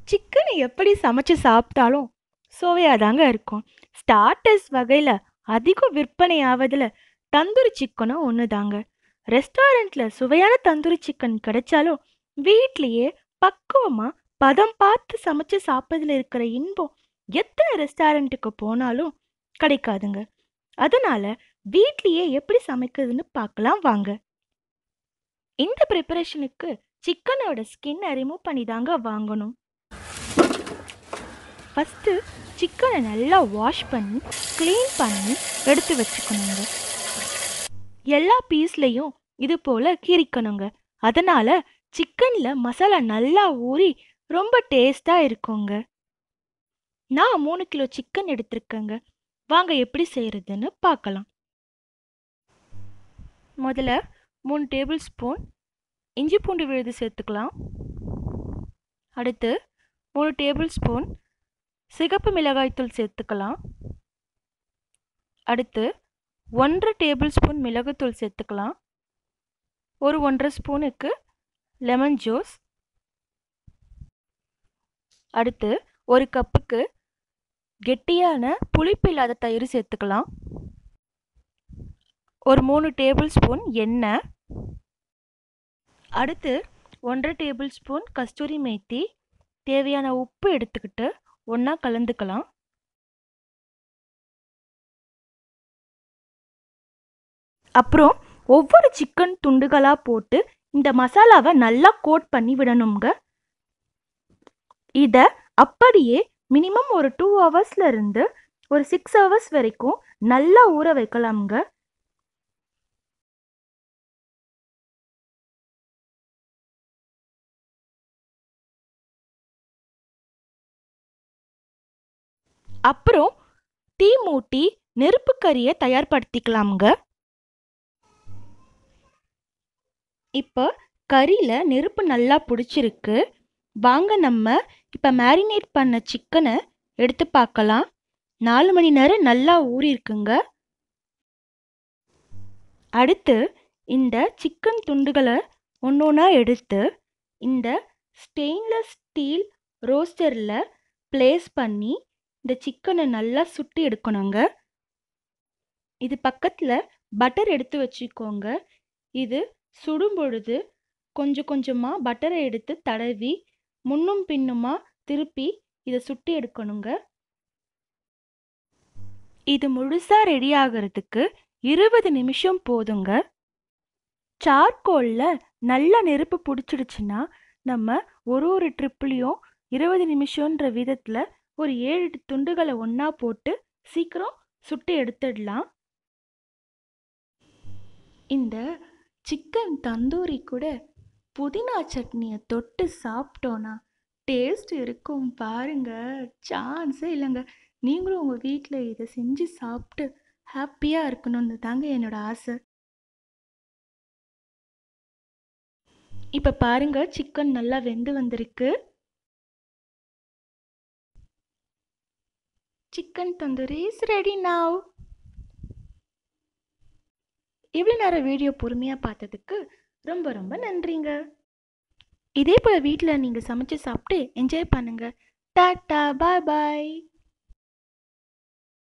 சிக்கனை எப்படி சமைச்சு சாப்பிட்டாலும் சுவையாக தாங்க இருக்கும் ஸ்டார்டர்ஸ் வகையில் அதிகம் விற்பனை ஆவதில் தந்தூரி சிக்கனும் ஒன்று தாங்க ரெஸ்டாரண்ட்டில் சுவையான தந்தூரி சிக்கன் கிடைச்சாலும் வீட்லேயே பக்குவமாக பதம் பார்த்து சமைச்சு சாப்பிட்றதுல இருக்கிற இன்பம் எத்தனை ரெஸ்டாரண்ட்டுக்கு போனாலும் கிடைக்காதுங்க அதனால வீட்லேயே எப்படி சமைக்கிறதுன்னு பார்க்கலாம் வாங்க இந்த ப்ரிப்பரேஷனுக்கு சிக்கனோட ஸ்கின்னை ரிமூவ் பண்ணி தாங்க வாங்கணும் ஃபஸ்ட்டு சிக்கனை நல்லா வாஷ் பண்ணி க்ளீன் பண்ணி எடுத்து வச்சுக்கணுங்க எல்லா பீஸ்லையும் இது போல் கீறிக்கணுங்க அதனால் சிக்கனில் மசாலா நல்லா ஊறி ரொம்ப டேஸ்ட்டாக இருக்குங்க நான் மூணு கிலோ சிக்கன் எடுத்திருக்கேங்க வாங்க எப்படி செய்கிறதுன்னு பார்க்கலாம் முதல்ல மூணு டேபிள் ஸ்பூன் இஞ்சி பூண்டு விழுது சேர்த்துக்கலாம் அடுத்து மூணு டேபிள் ஸ்பூன் சிகப்பு மிளகாய்த்தூள் சேர்த்துக்கலாம் அடுத்து ஒன்றரை டேபிள் ஸ்பூன் மிளகுத்தூள் சேர்த்துக்கலாம் ஒரு ஒன்றரை ஸ்பூனுக்கு லெமன் ஜூஸ் அடுத்து ஒரு கப்புக்கு கெட்டியான புளிப்பு இல்லாத தயிர் சேர்த்துக்கலாம் ஒரு மூணு டேபிள் ஸ்பூன் எண்ணெய் அடுத்து ஒன்றரை டேபிள் ஸ்பூன் கஸ்தூரி மேத்தி தேவையான உப்பு எடுத்துக்கிட்டு ஒன்றா கலந்துக்கலாம் அப்புறம் ஒவ்வொரு சிக்கன் துண்டுகளாக போட்டு இந்த மசாலாவை நல்லா கோட் பண்ணி விடணுங்க இதை அப்படியே மினிமம் ஒரு டூ ஹவர்ஸ்ல இருந்து ஒரு சிக்ஸ் ஹவர்ஸ் வரைக்கும் நல்லா ஊற வைக்கலாம்ங்க அப்புறம் தீ மூட்டி நெருப்பு கறியை தயார்படுத்திக்கலாம்ங்க இப்போ கறியில் நெருப்பு நல்லா பிடிச்சிருக்கு வாங்க நம்ம இப்போ மேரினேட் பண்ண சிக்கனை எடுத்து பார்க்கலாம் நாலு மணி நேரம் நல்லா ஊறியிருக்குங்க அடுத்து இந்த சிக்கன் துண்டுகளை ஒன்று ஒன்றா எடுத்து இந்த ஸ்டெயின்லெஸ் ஸ்டீல் ரோஸ்டரில் ப்ளேஸ் பண்ணி இந்த சிக்கனை நல்லா சுட்டி எடுக்கணுங்க இது பக்கத்தில் பட்டர் எடுத்து வச்சுக்கோங்க இது சுடும் பொழுது கொஞ்சம் கொஞ்சமாக பட்டரை எடுத்து தடவி முன்னும் பின்னுமா திருப்பி இதை சுட்டி எடுக்கணுங்க இது முழுசாக ரெடி ஆகிறதுக்கு இருபது நிமிஷம் போதுங்க சார்கோலில் நல்லா நெருப்பு பிடிச்சிடுச்சுன்னா நம்ம ஒரு ஒரு ட்ரிப்லேயும் இருபது நிமிஷன்ற விதத்தில் ஒரு ஏழு எட்டு துண்டுகளை ஒன்றா போட்டு சீக்கிரம் சுட்டு எடுத்துடலாம் இந்த சிக்கன் தந்தூரி கூட புதினா சட்னியை தொட்டு சாப்பிட்டோன்னா டேஸ்ட் இருக்கும் பாருங்க சான்ஸே இல்லைங்க நீங்களும் உங்கள் வீட்டில் இதை செஞ்சு சாப்பிட்டு ஹாப்பியாக இருக்கணும்னு தாங்க என்னோட ஆசை இப்போ பாருங்க சிக்கன் நல்லா வெந்து வந்திருக்கு chicken tandoori is ready now இவ்வளோ நேரம் வீடியோ பொறுமையாக பார்த்ததுக்கு ரொம்ப ரொம்ப நன்றிங்க இதே போல் வீட்டில் நீங்கள் சமைச்சு சாப்பிட்டு என்ஜாய் பண்ணுங்கள் டாட்டா பாய் பாய்